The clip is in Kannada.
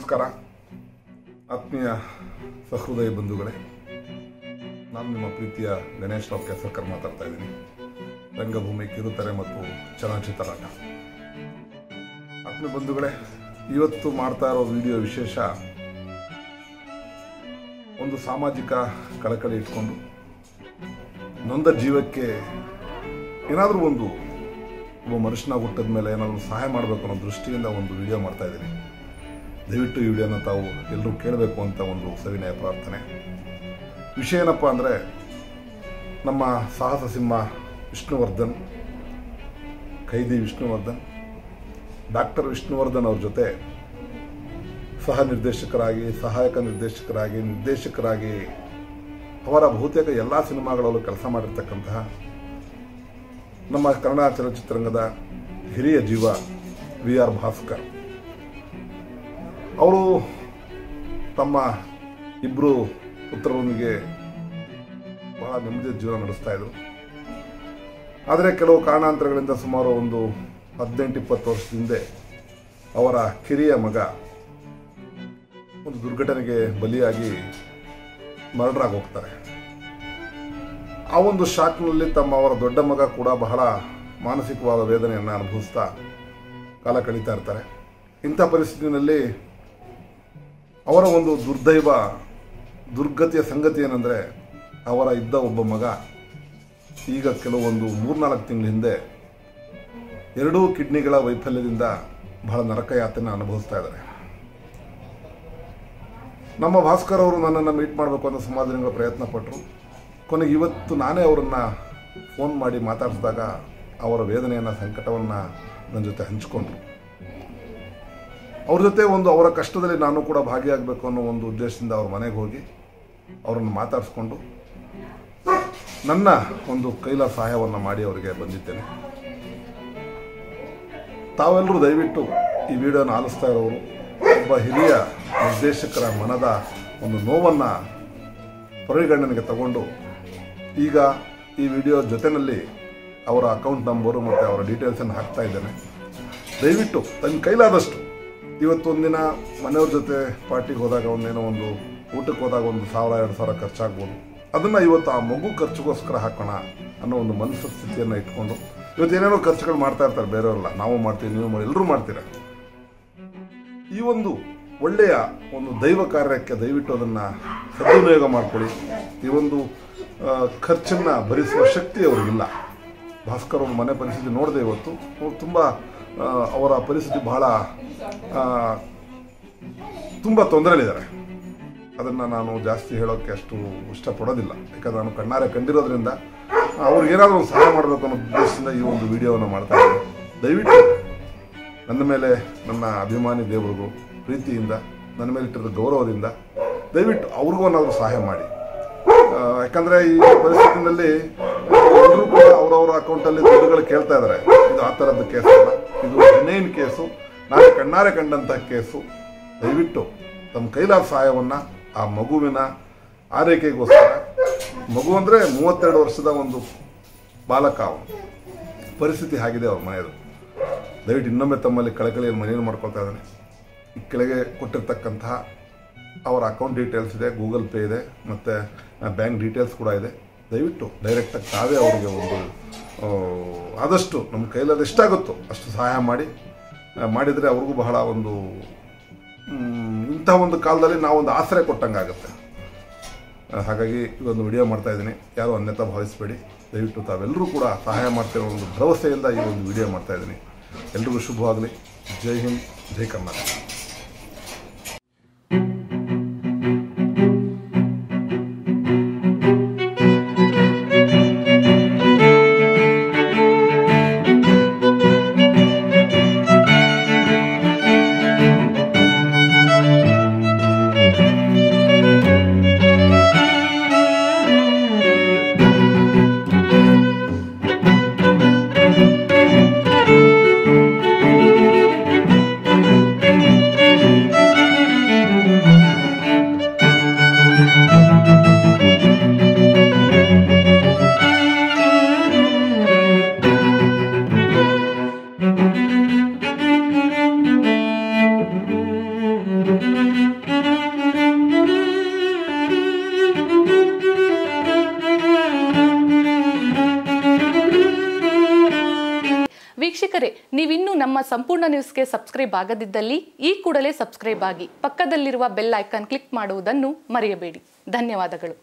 ನಮಸ್ಕಾರ ಆತ್ಮೀಯ ಸಹೃದಯ ಬಂಧುಗಳೇ ನಾನು ನಿಮ್ಮ ಪ್ರೀತಿಯ ಗಣೇಶ್ ರಾವ್ ಕೆಸರ್ಕರ್ ಮಾತಾಡ್ತಾ ಇದ್ದೀನಿ ರಂಗಭೂಮಿ ಕಿರುತೆರೆ ಮತ್ತು ಚಲನಚಿತ್ರ ನಟ ಆತ್ಮೀಯ ಬಂಧುಗಳೇ ಇವತ್ತು ಮಾಡ್ತಾ ಇರೋ ವಿಡಿಯೋ ವಿಶೇಷ ಒಂದು ಸಾಮಾಜಿಕ ಕಳಕಳಿ ಇಟ್ಕೊಂಡು ನೊಂದ ಜೀವಕ್ಕೆ ಏನಾದರೂ ಒಂದು ಒಬ್ಬ ಮನುಷ್ಯನ ಹುಟ್ಟಿದ ಮೇಲೆ ಏನಾದರೂ ಸಹಾಯ ಮಾಡಬೇಕು ಅನ್ನೋ ದೃಷ್ಟಿಯಿಂದ ಒಂದು ವಿಡಿಯೋ ಮಾಡ್ತಾ ಇದ್ದೀನಿ ದಯವಿಟ್ಟು ಈ ವಿಡಿಯೋನ ತಾವು ಎಲ್ಲರೂ ಕೇಳಬೇಕು ಅಂತ ಒಂದು ಸವಿನಯ ಪ್ರಾರ್ಥನೆ ವಿಷಯ ಏನಪ್ಪ ಅಂದರೆ ನಮ್ಮ ಸಾಹಸ ಸಿಂಹ ವಿಷ್ಣುವರ್ಧನ್ ಖೈದಿ ವಿಷ್ಣುವರ್ಧನ್ ಡಾಕ್ಟರ್ ವಿಷ್ಣುವರ್ಧನ್ ಅವ್ರ ಜೊತೆ ಸಹ ನಿರ್ದೇಶಕರಾಗಿ ಸಹಾಯಕ ನಿರ್ದೇಶಕರಾಗಿ ನಿರ್ದೇಶಕರಾಗಿ ಅವರ ಬಹುತೇಕ ಎಲ್ಲ ಸಿನಿಮಾಗಳಲ್ಲೂ ಕೆಲಸ ಮಾಡಿರ್ತಕ್ಕಂತಹ ನಮ್ಮ ಕನ್ನಡ ಚಲನಚಿತ್ರರಂಗದ ಹಿರಿಯ ಜೀವ ವಿ ಆರ್ ಭಾಸ್ಕರ್ ಅವರು ತಮ್ಮ ಇಬ್ಬರು ಪುತ್ರರೊಂದಿಗೆ ಬಹಳ ನೆಮ್ಮದಿಯ ಜೀವನ ನಡೆಸ್ತಾ ಇದ್ರು ಆದರೆ ಕೆಲವು ಕಾರಣಾಂತರಗಳಿಂದ ಸುಮಾರು ಒಂದು ಹದಿನೆಂಟು ಇಪ್ಪತ್ತು ವರ್ಷದ ಹಿಂದೆ ಅವರ ಕಿರಿಯ ಮಗ ಒಂದು ದುರ್ಘಟನೆಗೆ ಬಲಿಯಾಗಿ ಮರ್ಡರ್ ಆಗಿ ಹೋಗ್ತಾರೆ ಆ ಒಂದು ಶಾಕ್ನಲ್ಲಿ ತಮ್ಮ ಅವರ ದೊಡ್ಡ ಮಗ ಕೂಡ ಬಹಳ ಮಾನಸಿಕವಾದ ವೇದನೆಯನ್ನು ಅನುಭವಿಸ್ತಾ ಕಾಲ ಕಳೀತಾ ಇರ್ತಾರೆ ಇಂಥ ಪರಿಸ್ಥಿತಿನಲ್ಲಿ ಅವರ ಒಂದು ದುರ್ದೈವ ದುರ್ಗತಿಯ ಸಂಗತಿ ಏನಂದರೆ ಅವರ ಇದ್ದ ಒಬ್ಬ ಮಗ ಈಗ ಕೆಲವೊಂದು ಮೂರ್ನಾಲ್ಕು ತಿಂಗಳ ಹಿಂದೆ ಎರಡೂ ಕಿಡ್ನಿಗಳ ವೈಫಲ್ಯದಿಂದ ಬಹಳ ನರಕ ಯಾತನೆ ಅನುಭವಿಸ್ತಾ ಇದ್ದಾರೆ ನಮ್ಮ ಭಾಸ್ಕರ್ ಅವರು ನನ್ನನ್ನು ಮೀಟ್ ಮಾಡಬೇಕು ಅನ್ನೋ ಸುಮಾರು ದಿನಗಳ ಪ್ರಯತ್ನ ಪಟ್ಟರು ಕೊನೆಗೆ ಇವತ್ತು ನಾನೇ ಅವರನ್ನು ಫೋನ್ ಮಾಡಿ ಮಾತಾಡಿಸಿದಾಗ ಅವರ ವೇದನೆಯನ್ನು ಸಂಕಟವನ್ನು ನನ್ನ ಜೊತೆ ಹಂಚಿಕೊಂಡ್ರು ಅವ್ರ ಜೊತೆ ಒಂದು ಅವರ ಕಷ್ಟದಲ್ಲಿ ನಾನು ಕೂಡ ಭಾಗಿಯಾಗಬೇಕು ಅನ್ನೋ ಒಂದು ಉದ್ದೇಶದಿಂದ ಅವ್ರ ಮನೆಗೆ ಹೋಗಿ ಅವರನ್ನು ಮಾತಾಡಿಸ್ಕೊಂಡು ನನ್ನ ಒಂದು ಕೈಲ ಸಹಾಯವನ್ನು ಮಾಡಿ ಅವರಿಗೆ ಬಂದಿದ್ದೇನೆ ತಾವೆಲ್ಲರೂ ದಯವಿಟ್ಟು ಈ ವಿಡಿಯೋನ ಆಲಿಸ್ತಾ ಇರೋರು ಒಬ್ಬ ಹಿರಿಯ ನಿರ್ದೇಶಕರ ಮನದ ಒಂದು ನೋವನ್ನು ಪರಿಗಣನೆಗೆ ತಗೊಂಡು ಈಗ ಈ ವಿಡಿಯೋ ಜೊತೆಯಲ್ಲಿ ಅವರ ಅಕೌಂಟ್ ನಂಬರು ಮತ್ತು ಅವರ ಡೀಟೇಲ್ಸನ್ನು ಹಾಕ್ತಾ ಇದ್ದೇನೆ ದಯವಿಟ್ಟು ತನ್ನ ಕೈಲಾದಷ್ಟು ಇವತ್ತು ಒಂದಿನ ಮನೆಯವ್ರ ಜೊತೆ ಪಾರ್ಟಿಗೆ ಹೋದಾಗ ಒಂದೇನೋ ಒಂದು ಊಟಕ್ಕೆ ಹೋದಾಗ ಒಂದು ಸಾವಿರ ಎರಡು ಸಾವಿರ ಖರ್ಚಾಗ್ಬೋದು ಅದನ್ನು ಇವತ್ತು ಆ ಮಗು ಖರ್ಚಿಗೋಸ್ಕರ ಹಾಕೋಣ ಅನ್ನೋ ಒಂದು ಮನಸ್ಸು ಸ್ಥಿತಿಯನ್ನು ಇಟ್ಕೊಂಡು ಇವತ್ತು ಏನೇನೋ ಖರ್ಚುಗಳು ಮಾಡ್ತಾ ಇರ್ತಾರೆ ಬೇರೆಯವರೆಲ್ಲ ನಾವು ಮಾಡ್ತೀವಿ ನೀವು ಮಾಡಿ ಎಲ್ಲರೂ ಮಾಡ್ತೀರ ಈ ಒಂದು ಒಳ್ಳೆಯ ಒಂದು ದೈವ ಕಾರ್ಯಕ್ಕೆ ದಯವಿಟ್ಟು ಅದನ್ನು ಸದುಪಯೋಗ ಮಾಡ್ಕೊಳ್ಳಿ ಈ ಒಂದು ಆ, ಖರ್ಚನ್ನ ಭರಿಸುವ ಶಕ್ತಿ ಅವ್ರಿಗಿಲ್ಲ ಭಾಸ್ಕರ್ ಅವ್ರ ಮನೆ ಪರಿಸ್ಥಿತಿ ನೋಡಿದೆ ಇವತ್ತು ಅವ್ರು ತುಂಬ ಆ, ಅವರ ಪರಿಸ್ಥಿತಿ ಬಹಳ ಆ, ತುಂಬ ತೊಂದರೆಯಲ್ಲಿದ್ದಾರೆ ಅದನ್ನು ನಾನು ಜಾಸ್ತಿ ಹೇಳೋಕ್ಕೆ ಅಷ್ಟು ಇಷ್ಟಪಡೋದಿಲ್ಲ ಯಾಕಂದ್ರೆ ನಾನು ಕಣ್ಣಾರೆ ಕಂಡಿರೋದ್ರಿಂದ ಅವ್ರಿಗೆ ಏನಾದರೂ ಒಂದು ಸಹಾಯ ಮಾಡಬೇಕು ಅನ್ನೋ ಉದ್ದೇಶದಿಂದ ಈ ಒಂದು ವಿಡಿಯೋವನ್ನು ಮಾಡ್ತಾ ಇದ್ದೀನಿ ದಯವಿಟ್ಟು ನನ್ನ ಮೇಲೆ ನನ್ನ ಅಭಿಮಾನಿ ದೇವರುಗಳು ಪ್ರೀತಿಯಿಂದ ನನ್ನ ಮೇಲೆ ಇಟ್ಟಿರೋ ಗೌರವದಿಂದ ದಯವಿಟ್ಟು ಅವ್ರಿಗೂ ಏನಾದರೂ ಸಹಾಯ ಮಾಡಿ ಆ, ಯಾಕಂದ್ರೆ ಈ ಪರಿಸ್ಥಿತಿನಲ್ಲಿ ಎಲ್ಲರೂ ಕೂಡ ಅವರವರ ಅಕೌಂಟಲ್ಲಿ ದುಡ್ಡುಗಳು ಕೇಳ್ತಾ ಇದ್ದಾರೆ ಇದು ಆ ಥರದ್ದು ಕೇಸ್ ಅಲ್ಲ ಇದು ಜನೇನ್ ಕೇಸು ನಾನು ಕಣ್ಣಾರೆ ಕಂಡಂಥ ಕೇಸು ದಯವಿಟ್ಟು ತಮ್ಮ ಕೈಲಾದ ಸಹಾಯವನ್ನು ಆ ಮಗುವಿನ ಆರೈಕೆಗೋಸ್ಕರ ಮಗು ಅಂದರೆ ಮೂವತ್ತೆರಡು ವರ್ಷದ ಒಂದು ಬಾಲಕ ಅವನು ಪರಿಸ್ಥಿತಿ ಆಗಿದೆ ಅವ್ರ ಮನೆಯದು ದಯವಿಟ್ಟು ಇನ್ನೊಮ್ಮೆ ತಮ್ಮಲ್ಲಿ ಕಳಕಳಿಯನ್ನು ಮನೆಯನ್ನು ಮಾಡ್ಕೊಳ್ತಾ ಇದ್ದಾನೆ ಈ ಕೆಳಗೆ ಕೊಟ್ಟಿರ್ತಕ್ಕಂತಹ ಅವರ ಅಕೌಂಟ್ ಡೀಟೇಲ್ಸ್ ಇದೆ ಗೂಗಲ್ ಪೇ ಇದೆ ಮತ್ತು ಬ್ಯಾಂಕ್ ಡೀಟೇಲ್ಸ್ ಕೂಡ ಇದೆ ದಯವಿಟ್ಟು ಡೈರೆಕ್ಟಾಗಿ ತಾವೇ ಅವರಿಗೆ ಒಂದು ಆ, ಆದಷ್ಟು ನಮ್ಮ ಕೈಲಲ್ಲಿ ಎಷ್ಟಾಗುತ್ತೋ ಅಷ್ಟು ಸಹಾಯ ಮಾಡಿ ಆ, ಮಾಡಿದರೆ ಅವ್ರಿಗೂ ಬಹಳ ಒಂದು ಮ್, ಇಂಥ ಒಂದು ಕಾಲದಲ್ಲಿ ನಾವೊಂದು ಆಸರೆ ಕೊಟ್ಟಂಗಾಗುತ್ತೆ ಆ, ಹಾಗಾಗಿ ಇದೊಂದು ವಿಡಿಯೋ ಮಾಡ್ತಾ ಇದ್ದೀನಿ ಯಾರು ಅನ್ಯತಾ ಭಾವಿಸಬೇಡಿ ದಯವಿಟ್ಟು ತಾವೆಲ್ಲರೂ ಕೂಡ ಸಹಾಯ ಮಾಡ್ತಿರೋ ಒಂದು ಭರವಸೆಯಿಂದ ಈ ಒಂದು ವಿಡಿಯೋ ಮಾಡ್ತಾ ಇದ್ದೀನಿ ಎಲ್ರಿಗೂ ಶುಭವಾಗಲಿ ಜೈ ಹಿಂದ್ ಜೈ ಕರ್ನಾಟಕ Thank ವೀಕ್ಷಕರೇ ನೀವಿನ್ನೂ ನಮ್ಮ ಸಂಪೂರ್ಣ ನ್ಯೂಸ್ಗೆ ಸಬ್ಸ್ಕ್ರೈಬ್ ಆಗದಿದ್ದಲ್ಲಿ ಈ ಕೂಡಲೇ ಸಬ್ಸ್ಕ್ರೈಬ್ ಆಗಿ ಪಕ್ಕದಲ್ಲಿರುವ ಬೆಲ್ ಐಕಾನ್ ಕ್ಲಿಕ್ ಮಾಡುವುದನ್ನು ಮರೆಯಬೇಡಿ ಧನ್ಯವಾದಗಳು